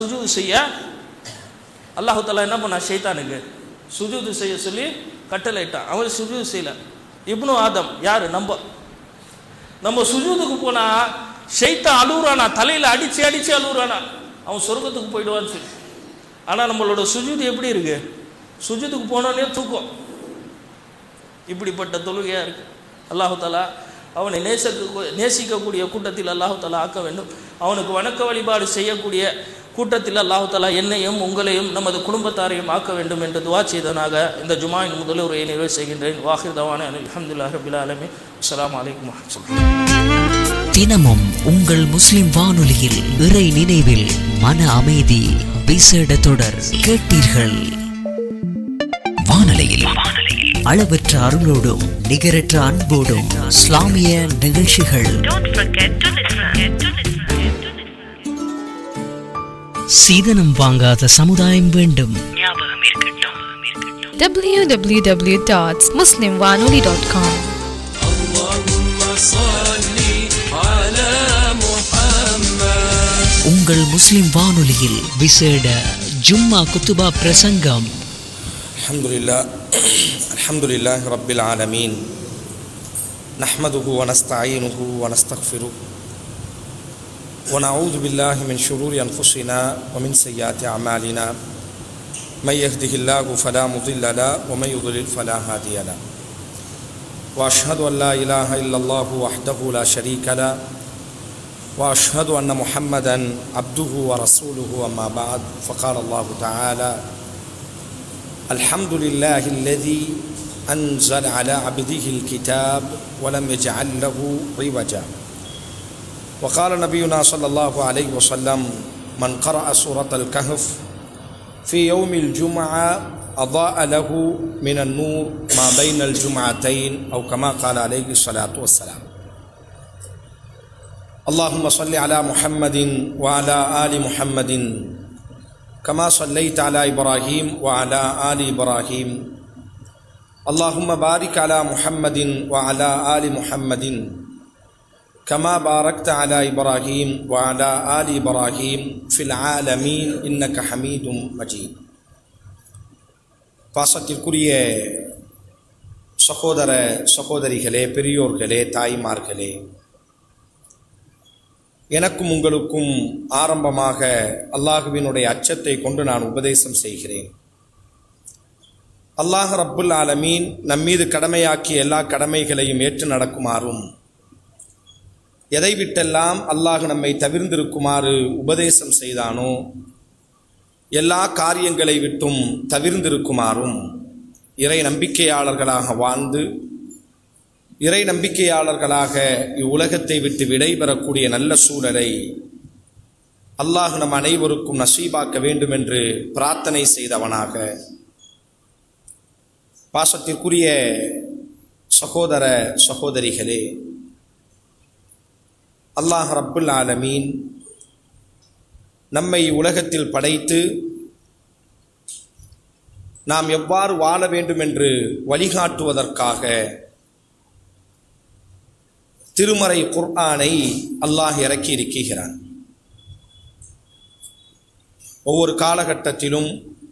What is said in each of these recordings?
சுஜூது செய்ய அல்லாஹு தாலா என்ன பண்ணா ஷைத்தானுக்கு சுஜூது செய்ய சொல்லி கட்டளையிட்டான் அவன் சுஜூது செய்யல இப்னு ஆதம் யாரு நம்ம நம்ம சுஜூதுக்கு போனா ஷைத்தான் அழுகுறானா தலையில அடிச்சு அடிச்சு அழுகுறானா அவன் சொர்க்கத்துக்கு போயிடுவான்னு சொல்லி ஆனா நம்மளோட சுஜூது எப்படி இருக்கு சுஜூதுக்கு போனோடனே தூக்கம் இப்படிப்பட்ட தொழுகையா இருக்கு அல்லாஹு தாலா அவனை நேசக்க நேசிக்கக்கூடிய கூட்டத்தில் அல்லாஹு தாலா ஆக்க வேண்டும் அவனுக்கு வணக்க வழிபாடு செய்யக்கூடிய கூட்டத்தில் அல்லாஹு தாலா என்னையும் உங்களையும் நமது குடும்பத்தாரையும் ஆக்க வேண்டும் என்று துவா செய்தனாக இந்த ஜுமாயின் முதல் உரையை நிறைவு செய்கின்றேன் வாஹிர் தவான அலமதுல்லா ரபில் ஆலமி அஸ்லாம் வலைக்கம் வரமத்துல்லாஹி தினமும் உங்கள் முஸ்லிம் வானொலியில் இறை நினைவில் மன அமைதி விசேட தொடர் கேட்டீர்கள் வானொலியில் அளவற்ற அருளோடும் நிகரற்ற அன்போடும் இஸ்லாமிய நிகழ்ச்சிகள் Don't forget to listen. To listen. To listen. சீதனம் வாங்காத சமுதாயம் வேண்டும் ஞாபகம் இருக்கட்டும் www.muslimwanoli.com உங்கள் முஸ்லிம் வானொலியில் விசேட ஜும்மா குத்துபா பிரசங்கம் الحمد لله الحمد لله رب العالمين نحمده ونستعينه ونستغفره ونعوذ بالله من شرور أنفسنا ومن سيئات أعمالنا من يهده الله فلا مضل له ومن يضلل فلا هادي له وأشهد أن لا إله إلا الله وحده لا شريك له وأشهد أن محمدا عبده ورسوله أما بعد فقال الله تعالى الحمد لله الذي أنزل على عبده الكتاب ولم يجعل له عوجا وقال نبينا صلى الله عليه وسلم من قرأ سورة الكهف في يوم الجمعة أضاء له من النور ما بين الجمعتين أو كما قال عليه الصلاة والسلام اللهم صل على محمد وعلى آل محمد كما صليت على ابراهيم وعلى ال ابراهيم اللهم بارك على محمد وعلى ال محمد كما باركت على ابراهيم وعلى ال ابراهيم في العالمين انك حميد مجيد பாசத்திற்குரிய சகோதர சகோதரிகளே பெரியோர்களே தாய்மார்களே எனக்கும் உங்களுக்கும் ஆரம்பமாக அல்லாஹுவினுடைய அச்சத்தை கொண்டு நான் உபதேசம் செய்கிறேன் அல்லாஹ் ரப்புல் ஆலமீன் நம்மீது கடமையாக்கிய எல்லா கடமைகளையும் ஏற்று நடக்குமாறும் எதை விட்டெல்லாம் அல்லாஹ் நம்மை தவிர்ந்திருக்குமாறு உபதேசம் செய்தானோ எல்லா காரியங்களை விட்டும் தவிர்ந்திருக்குமாறும் இறை நம்பிக்கையாளர்களாக வாழ்ந்து இறை நம்பிக்கையாளர்களாக இவ்வுலகத்தை விட்டு விடைபெறக்கூடிய நல்ல சூழலை அல்லாஹ் நம் அனைவருக்கும் நசீபாக்க வேண்டும் என்று பிரார்த்தனை செய்தவனாக பாசத்திற்குரிய சகோதர சகோதரிகளே அல்லாஹ் ரப்புல் ஆலமீன் நம்மை உலகத்தில் படைத்து நாம் எவ்வாறு வாழ வேண்டும் என்று வழிகாட்டுவதற்காக திருமறை குர்ஆனை அல்லாஹ் இறக்கி இருக்கிறான் ஒவ்வொரு காலகட்டத்திலும்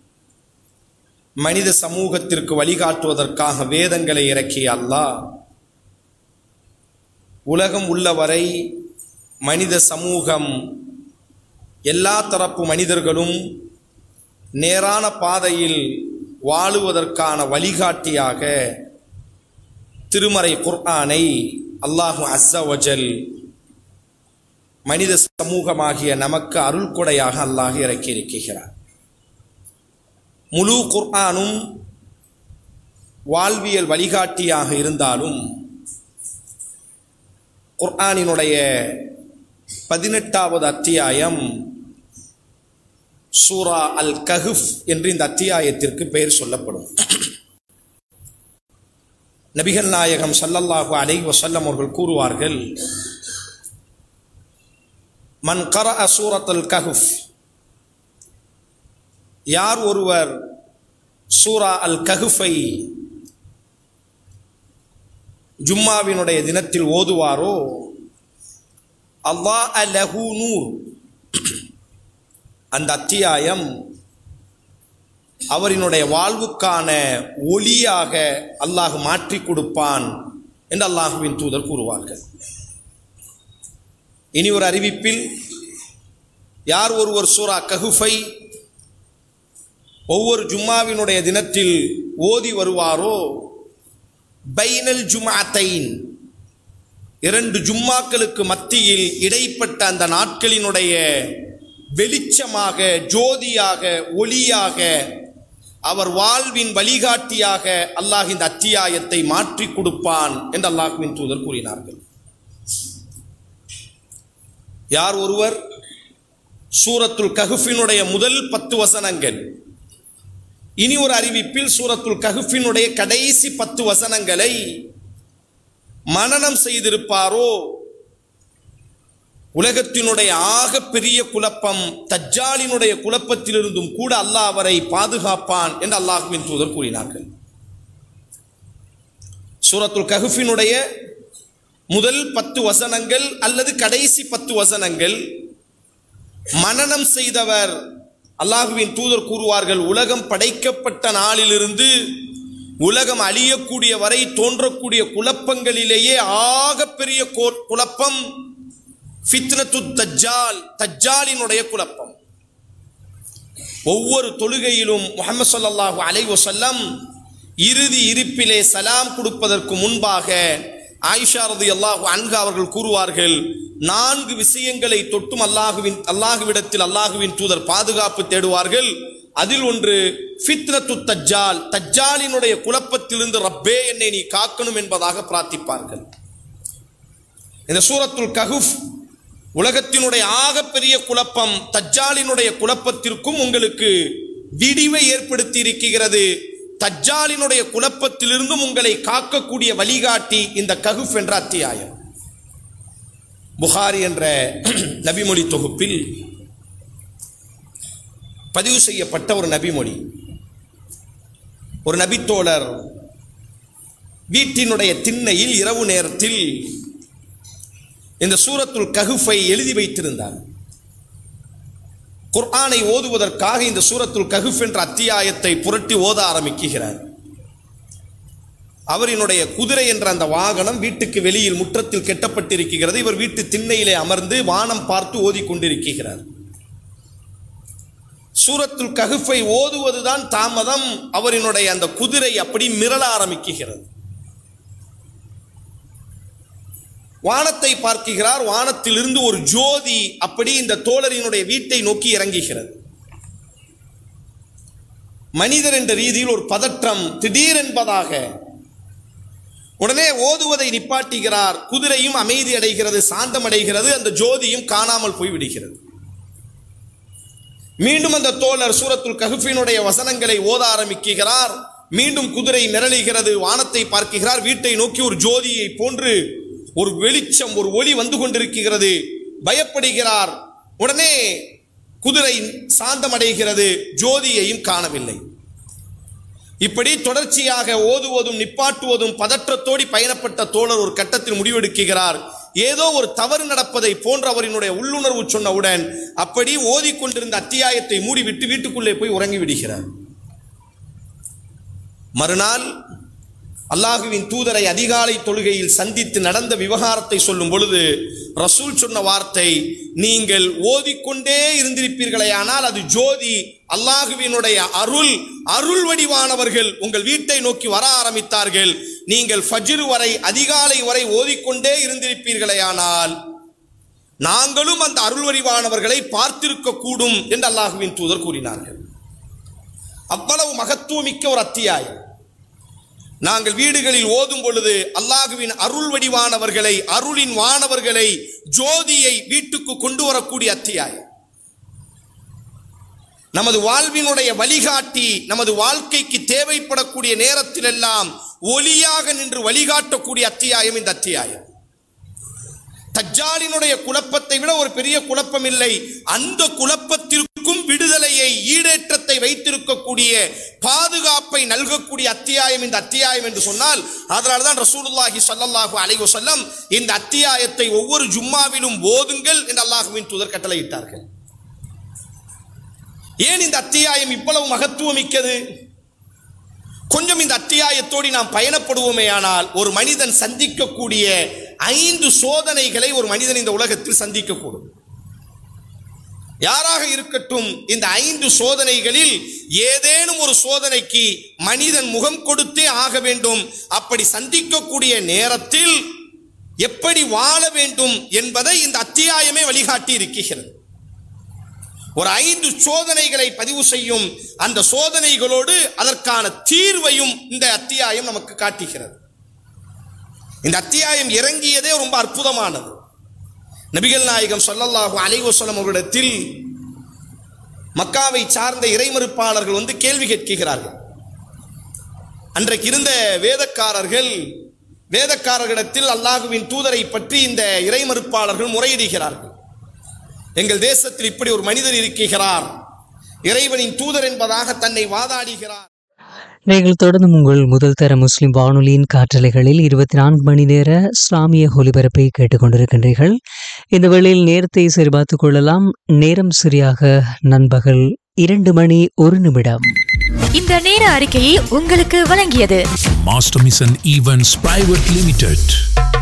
மனித சமூகத்திற்கு வழிகாட்டுவதற்காக வேதங்களை இறக்கிய அல்லாஹ் உலகம் உள்ளவரை மனித சமூகம் எல்லா தரப்பு மனிதர்களும் நேரான பாதையில் வாழுவதற்கான வழிகாட்டியாக திருமறை குர்ஆனை அல்லாஹு அஸ்ஸவஜல் மனித சமூகமாகிய நமக்கு அருள் கொடையாக அல்லாஹ் இறக்கி இருக்கிறார் முழு குர்ஆனும் வாழ்வியல் வழிகாட்டியாக இருந்தாலும் குர்ஆனினுடைய பதினெட்டாவது அத்தியாயம் சூரா அல் கஹுஃப் என்று இந்த அத்தியாயத்திற்கு பெயர் சொல்லப்படும் நபிகள் நாயகம் சல்லல்லாஹு அலைஹி வஸல்லம் அவர்கள் கூறுவார்கள் மன் கர சூரத்துல் கஹுஃப் யார் ஒருவர் சூரா அல் கஹுஃபை ஜும்மாவினுடைய தினத்தில் ஓதுவாரோ அல்லாஹ் லஹு நூர் அந்த அத்தியாயம் அவரினுடைய வாழ்வுக்கான ஒளியாக அல்லாஹ் மாற்றி கொடுப்பான் என்று அல்லாஹுவின் தூதர் கூறுவார்கள் இனி ஒரு அறிவிப்பில் யார் ஒருவர் சூரா கஹுஃபை ஒவ்வொரு ஜும்மாவினுடைய தினத்தில் ஓதி வருவாரோ பைனல் ஜுமாத்தைன் இரண்டு ஜும்மாக்களுக்கு மத்தியில் இடைப்பட்ட அந்த நாட்களினுடைய வெளிச்சமாக ஜோதியாக ஒளியாக அவர் வாழ்வின் வழிகாட்டியாக அல்லாஹ் இந்த அத்தியாயத்தை மாற்றி கொடுப்பான் என்று அல்லாஹுவின் தூதர் கூறினார்கள் யார் ஒருவர் சூரத்துல் கஹுஃபினுடைய முதல் பத்து வசனங்கள் இனி ஒரு அறிவிப்பில் சூரத்துல் கஹுஃபினுடைய கடைசி பத்து வசனங்களை மனனம் செய்திருப்பாரோ உலகத்தினுடைய ஆக பெரிய குழப்பம் தஜ்ஜாலினுடைய குழப்பத்திலிருந்தும் கூட அல்லாஹ் அவரை பாதுகாப்பான் என்று அல்லாஹுவின் தூதர் கூறினார்கள் சூரத்துல் கஹுஃபினுடைய முதல் பத்து வசனங்கள் அல்லது கடைசி பத்து வசனங்கள் மனனம் செய்தவர் அல்லாஹுவின் தூதர் கூறுவார்கள் உலகம் படைக்கப்பட்ட நாளிலிருந்து உலகம் அழியக்கூடிய வரை தோன்றக்கூடிய குழப்பங்களிலேயே ஆக பெரிய குழப்பம் ஃபித்னத்து தஜ்ஜால் தஜ்ஜாலினுடைய குழப்பம் ஒவ்வொரு தொழுகையிலும் முகமது ஸல்லல்லாஹு அலைஹி வஸல்லம் இறுதி இருப்பிலே சலாம் கொடுப்பதற்கு முன்பாக ஆயிஷா ரலியல்லாஹு அன்ஹா அவர்கள் கூறுவார்கள் நான்கு விஷயங்களை தொட்டும் அல்லாஹுவின் அல்லாஹுவிடத்தில் அல்லாஹுவின் தூதர் பாதுகாப்பு தேடுவார்கள் அதில் ஒன்று ஃபித்னத்து தஜ்ஜால் தஜ்ஜாலினுடைய குழப்பத்திலிருந்து ரப்பே என்னை நீ காக்கணும் என்பதாக பிரார்த்திப்பார்கள் இந்த சூரத்துல் கஹுஃப் உலகத்தினுடைய ஆகப்பெரிய குழப்பம் தஜ்ஜாலினுடைய குழப்பத்திற்கும் உங்களுக்கு விடிவை ஏற்படுத்தி இருக்கிறது தஜ்ஜாலினுடைய குழப்பத்திலிருந்தும் உங்களை காக்கக்கூடிய வழிகாட்டி இந்த கஹுஃப் என்ற அத்தியாயம் புகாரி என்ற நபிமொழி தொகுப்பில் பதிவு செய்யப்பட்ட ஒரு நபிமொழி ஒரு நபித்தோழர் வீட்டினுடைய திண்ணையில் இரவு நேரத்தில் இந்த சூரத்துல் கஹுஃபை எழுதி வைத்திருந்தார் குர்ஆனை ஓதுவதற்காக இந்த சூரத்துல் கஹுஃப் என்ற அத்தியாயத்தை புரட்டி ஓத ஆரம்பிக்கிறார் அவரினுடைய குதிரை என்ற அந்த வாகனம் வீட்டுக்கு வெளியில் முற்றத்தில் கெட்டப்பட்டிருக்கிறது இவர் வீட்டு திண்ணையிலே அமர்ந்து வானம் பார்த்து ஓதிக்கொண்டிருக்கிறார் சூரத்துல் கஹுஃபை ஓதுவதுதான் தாமதம் அவரினுடைய அந்த குதிரை அப்படி மிரள ஆரம்பிக்கிறது வானத்தை பார்க்கிறார் வானத்திலிருந்து ஒரு ஜோதி அப்படி இந்த தோழரினுடைய வீட்டை நோக்கி இறங்குகிறது மனிதர் என்ற ரீதியில் ஒரு பதற்றம் திடீர் என்பதாக உடனே ஓதுவதை நிப்பாட்டுகிறார் குதிரையும் அமைதி அடைகிறது சாந்தம் அடைகிறது அந்த ஜோதியும் காணாமல் போய்விடுகிறது மீண்டும் அந்த தோழர் சூரத்துல் கஹுஃபினுடைய வசனங்களை ஓத ஆரம்பிக்கிறார் மீண்டும் குதிரை மிரளுகிறது வானத்தை பார்க்கிறார் வீட்டை நோக்கி ஒரு ஜோதியை போன்று ஒரு வெளிச்சம் ஒரு ஒளி வந்து கொண்டிருக்கிறது பயப்படுகிறார் உடனே குதிரை சாந்தமடைகிறது ஜோதியையும் காணவில்லை இப்படி தொடர்ச்சியாக ஓதுவதும் நிப்பாட்டுவதும் பதற்றத்தோடி பயணப்பட்ட தோழர் ஒரு கட்டத்தில் முடிவெடுக்கிறார் ஏதோ ஒரு தவறு நடப்பதை போன்ற அவரினுடைய உள்ளுணர்வு சொன்னவுடன் அப்படி ஓதிக்கொண்டிருந்த அத்தியாயத்தை மூடிவிட்டு வீட்டுக்குள்ளே போய் உறங்கி விடுகிறார் மறுநாள் அல்லாஹுவின் தூதரை அதிகாலை தொழுகையில் சந்தித்து நடந்த விவகாரத்தை சொல்லும் பொழுது ரசூல் சொன்ன வார்த்தை நீங்கள் ஓதிக்கொண்டே இருந்திருப்பீர்களே ஆனால் அது ஜோதி அல்லாஹுவினுடைய அருள் அருள் வடிவானவர்கள் உங்கள் வீட்டை நோக்கி வர ஆரம்பித்தார்கள் நீங்கள் ஃபஜ்ர் வரை அதிகாலை வரை ஓதிக்கொண்டே இருந்திருப்பீர்களே ஆனால் நாங்களும் அந்த அருள் வடிவானவர்களை பார்த்திருக்க கூடும் என்று அல்லாஹுவின் தூதர் கூறினார்கள் அவ்வளவு மகத்துவமிக்க ஒரு அத்தியாயம் நாங்கள் வீடுகளில் ஓதும் பொழுது அல்லாஹுவின் அருள் வடிவானவர்களை அருளின் வானவர்களை ஜோதியை வீட்டுக்கு கொண்டு வரக்கூடிய அத்தியாயம் நமது வாழ்வினுடைய வழிகாட்டி நமது வாழ்க்கைக்கு தேவைப்படக்கூடிய நேரத்திலெல்லாம் ஒளியாக நின்று வழிகாட்டக்கூடிய அத்தியாயம் இந்த அத்தியாயம் தஜ்ஜாலினுடைய குழப்பத்தை விட ஒரு பெரிய குழப்பம் இல்லை அந்த குழப்பத்திற்கும் விடுதலையை ஈடேற்றத்தை வைத்திருக்கக்கூடிய பாதுகாப்பை நல்கக்கூடிய அத்தியாயம் இந்த அத்தியாயம் என்று சொன்னால் அதனால தான் ரசூலுல்லாஹி ஸல்லல்லாஹு அலைஹி வஸல்லம் இந்த அத்தியாயத்தை ஒவ்வொரு ஜும்மாவிலும் ஓதுங்கள் என்று அல்லாஹுவின் தூதர் கட்டளையிட்டார்கள் ஏன் இந்த அத்தியாயம் இவ்வளவு மகத்துவமிக்கது கொஞ்சம் இந்த அத்தியாயத்தோடு நாம் பயணப்படுவோமேயானால் ஒரு மனிதன் சந்திக்கக்கூடிய ஐந்து சோதனைகளை ஒரு மனிதன் இந்த உலகத்தில் சந்திக்கக்கூடும் யாராக இருக்கட்டும் இந்த ஐந்து சோதனைகளில் ஏதேனும் ஒரு சோதனைக்கு மனிதன் முகம் கொடுத்தே ஆக வேண்டும் அப்படி சந்திக்கக்கூடிய நேரத்தில் எப்படி வாழ வேண்டும் என்பதை இந்த அத்தியாயமே வழிகாட்டி இருக்கிறது ஒரு ஐந்து சோதனைகளை பதிவு செய்யும் அந்த சோதனைகளோடு அதற்கான தீர்வையும் இந்த அத்தியாயம் நமக்கு காட்டுகிறது இந்த அத்தியாயம் இறங்கியதே ரொம்ப அற்புதமானது நபிகள் நாயகம் ஸல்லல்லாஹு அலைஹி வஸல்லம் அவரிடத்தில் மக்காவை சார்ந்த இறைமறுப்பாளர்கள் வந்து கேள்வி கேட்கிறார்கள் அன்றைக்கு இருந்த வேதக்காரர்கள் வேதக்காரர்களிடத்தில் அல்லாஹுவின் தூதரை பற்றி இந்த இறைமறுப்பாளர்கள் முறையிடுகிறார்கள் எங்கள் தேசத்தில் இப்படி ஒரு மனிதர் இருக்கிறார் இறைவனின் தூதர் என்பதாக தன்னை வாதாடுகிறார் நீங்கள் தொடர்ந்து உங்கள் முதல் தர முஸ்லிம் வானொலியின் காற்றலைகளில் இருபத்தி நான்கு மணி நேர இஸ்லாமிய ஒலிபரப்பை கேட்டுக்கொண்டிருக்கின்றீர்கள் இந்த வேளையில் நேரத்தை சரிபார்த்துக் கொள்ளலாம் நேரம் சரியாக நண்பகல் இரண்டு மணி ஒரு நிமிடம் இந்த நேர அறிக்கையை உங்களுக்கு வழங்கியது Master Mission Events Private Limited.